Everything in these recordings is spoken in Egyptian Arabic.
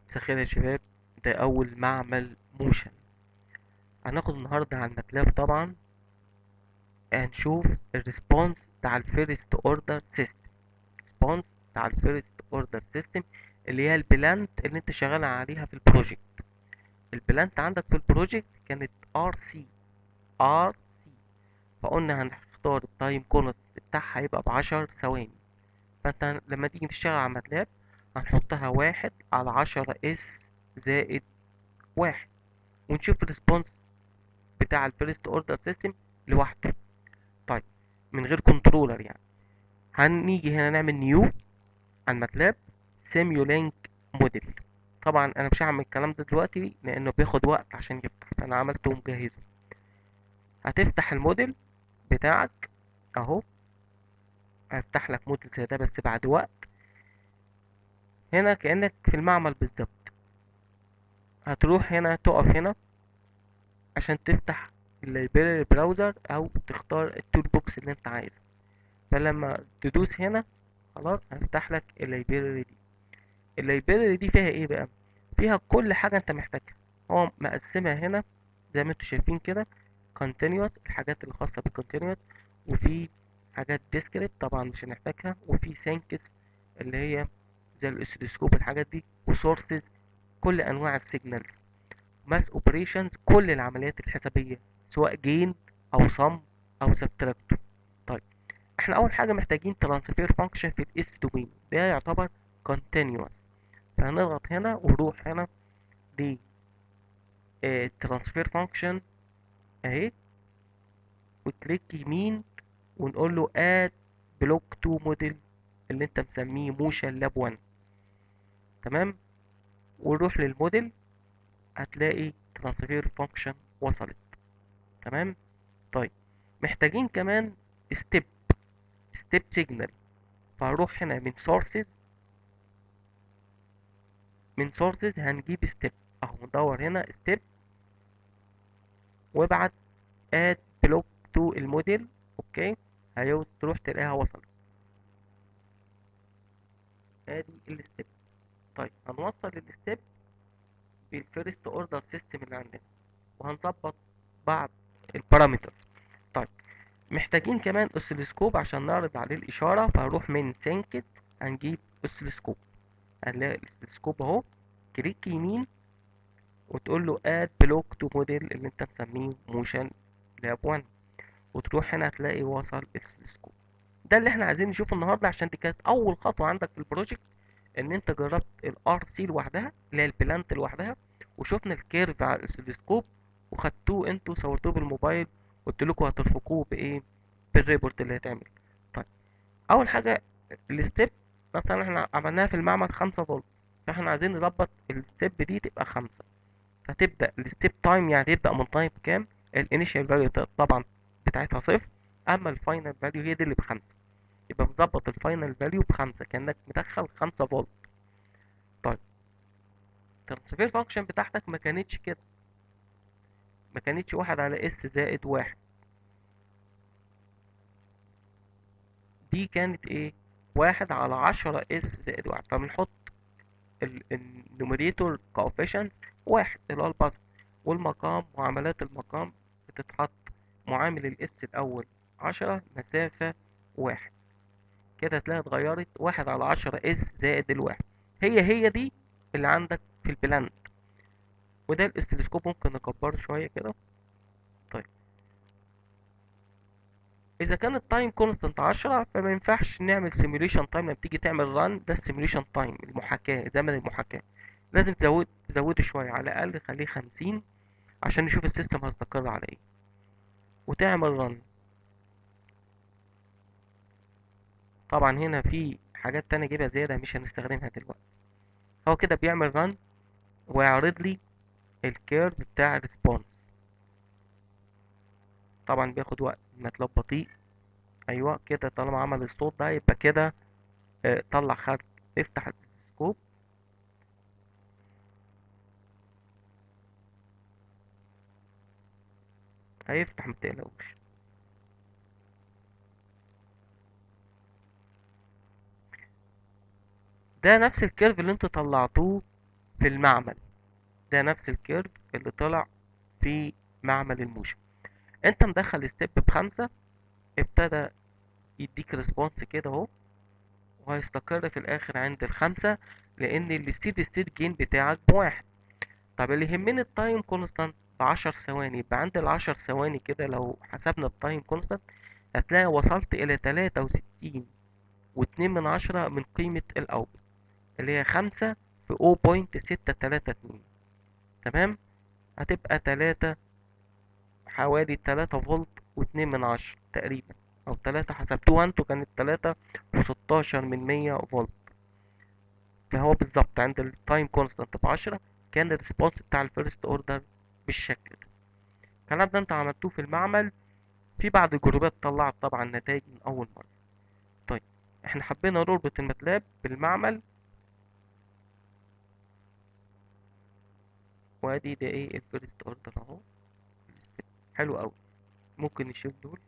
مساء الخير يا شباب ده أول معمل موشن هناخد النهاردة على الماتلاب طبعا هنشوف الريسبونس بتاع الفيرست اوردر سيستم ريسبونس بتاع الفيرست اوردر سيستم اللي هي البلانت اللي انت شغال عليها في البروجكت البلانت عندك في البروجكت كانت ار سي ار سي فقلنا هنختار التايم كونست بتاعها هيبقى بعشر ثواني فانت لما تيجي تشتغل على ماتلاب هنحطها واحد على عشرة اس زائد واحد ونشوف الريسبونس بتاع الفيرست اوردر سيستم لوحده طيب من غير كنترولر يعني هنيجي هنا نعمل نيو على الماتلاب سيميولينك موديل طبعا انا مش هعمل الكلام ده دلوقتي لانه بياخد وقت عشان يفتح فانا عملته مجهزه هتفتح الموديل بتاعك اهو هفتح لك موديل زي ده بس بعد وقت هنا كأنك في المعمل بالظبط هتروح هنا تقف هنا عشان تفتح اللايبراري براوزر او تختار التول بوكس اللي انت عايزه فلما تدوس هنا خلاص هيفتح لك اللايبراري دي اللايبراري دي فيها ايه بقى فيها كل حاجه انت محتاجها هو مقسمها هنا زي ما انتوا شايفين كده continuous الحاجات اللي خاصه بالcontinuous وفي حاجات discrete طبعا مش هنحتاجها وفي syncs اللي هي زي الاستروسكوب الحاجات دي وسورسز كل انواع السيجنالز ماس اوبريشنز كل العمليات الحسابيه سواء جين او صم او سبتراكتور طيب احنا اول حاجه محتاجين ترانسفير فانكشن في الاس دومين ده يعتبر continuous فهنضغط هنا ونروح هنا ل ترانسفير فانكشن اهي وكليك يمين ونقول له اد بلوك تو موديل اللي انت مسميه موشن لاب 1 تمام ونروح للموديل هتلاقي ترانسفير فانكشن وصلت تمام طيب محتاجين كمان ستيب ستيب سيجنال فهروح هنا من سورسز من سورسز هنجيب ستيب اهو ندور هنا ستيب وابعت اد بلوك تو الموديل اوكي هيو تروح تلاقيها وصلت ادي الستيب طيب هنوصل الستيب بالفيرست اوردر سيستم اللي عندنا وهنظبط بعض البارامترز طيب محتاجين كمان اوسيلوسكوب عشان نعرض عليه الاشاره فهروح من سينكت هنجيب اوسيلوسكوب هنلاقي الاوسيلوسكوب اهو كليك يمين وتقول له اد بلوك تو موديل اللي انت مسميه موشن لاب 1 وتروح هنا هتلاقي وصل الاوسيلوسكوب ده اللي احنا عايزين نشوفه النهارده عشان دي كانت اول خطوه عندك في البروجكت ان انت جربت الار سي لوحدها اللي هي البلانت لوحدها وشفنا الكيرف على الاوسيلوسكوب وخدتوه انتوا صورتوه بالموبايل قلت لكم هترفقوه بايه بالريبورت اللي هيتعمل طيب اول حاجه الستيب مثلا احنا عملناها في المعمل 5 فولت فاحنا عايزين نظبط الستيب دي تبقى 5 فتبدا الستيب تايم يعني تبدا من تايم كام الانيشال فاليو طبعا بتاعتها صفر اما الفاينل فاليو هي دي اللي بخمسة يبقى مظبط الفاينل فاليو بخمسة كأنك مدخل خمسة فولت طيب الترانسفير فانكشن بتاعتك ما كانتش كده ما كانتش واحد على اس زائد واحد دي كانت ايه واحد على عشرة اس زائد واحد فبنحط النوميريتور كوفيشنت واحد اللي هو البسط والمقام معاملات المقام بتتحط معامل الاس الاول عشرة مسافة واحد كده هتلاقيها اتغيرت واحد على عشرة اس زائد الواحد هي هي دي اللي عندك في البلانت وده الاستلسكوب ممكن نكبره شوية كده طيب اذا كان التايم كونستنت عشرة فما ينفعش نعمل سيميوليشن تايم لما تيجي تعمل ران ده السيميوليشن تايم المحاكاة زمن المحاكاة لازم تزود تزوده شوية على الاقل خليه خمسين عشان نشوف السيستم هيستقر على ايه وتعمل رن طبعا هنا في حاجات تانية جايبها زيادة مش هنستخدمها دلوقتي هو كده بيعمل رن ويعرض لي الكيرف بتاع الريسبونس طبعا بياخد وقت الماتلاب بطيء ايوه كده طالما عمل الصوت ده يبقى كده اه طلع خارج افتح السكوب هيفتح متقلقوش ده نفس الكيرف اللي انتوا طلعتوه في المعمل ده نفس الكيرف اللي طلع في معمل الموشن انت مدخل ستيب بخمسة ابتدى يديك ريسبونس كده اهو وهيستقر في الاخر عند الخمسة لان الستيد ستيت جين بتاعك بواحد طب اللي يهمني التايم كونستانت بعشر ثواني يبقى عند العشر ثواني كده لو حسبنا التايم كونستانت هتلاقي وصلت الى تلاتة وستين واتنين من عشرة من قيمة الاوتبوت اللي هي خمسة في او بوينت ستة تلاتة اتنين تمام هتبقى تلاتة حوالي تلاتة فولت واتنين من عشرة تقريبا او تلاتة حسبتوها انتوا كانت تلاتة وستاشر من مية فولت فهو بالظبط عند التايم كونستانت بعشرة كان الريسبونس بتاع الفيرست اوردر بالشكل ده الكلام ده انت عملتوه في المعمل في بعض الجروبات طلعت طبعا نتائج من اول مرة طيب احنا حبينا نربط الماتلاب بالمعمل وادي ده ايه الفيرست اوردر اهو حلو قوي ممكن نشيل دول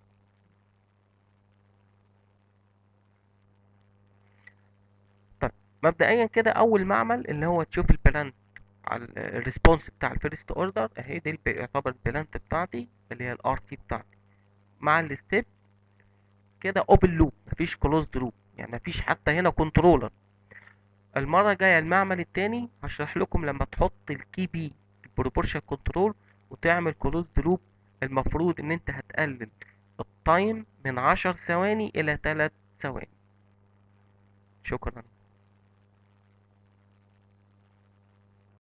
طيب مبدئيا كده اول معمل اللي هو تشوف البلانت على الريسبونس بتاع الفيرست اوردر اهي دي الب- يعتبر البلانت بتاعتي اللي هي الار سي بتاعتي مع الستيب كده اوبن لوب مفيش كلوزد لوب يعني مفيش حتى هنا كنترولر المرة الجاية المعمل التاني هشرح لكم لما تحط الكي بي البروبورشن كنترول وتعمل كلوزد لوب المفروض ان انت هتقلل التايم من عشر ثواني الى تلات ثواني شكرا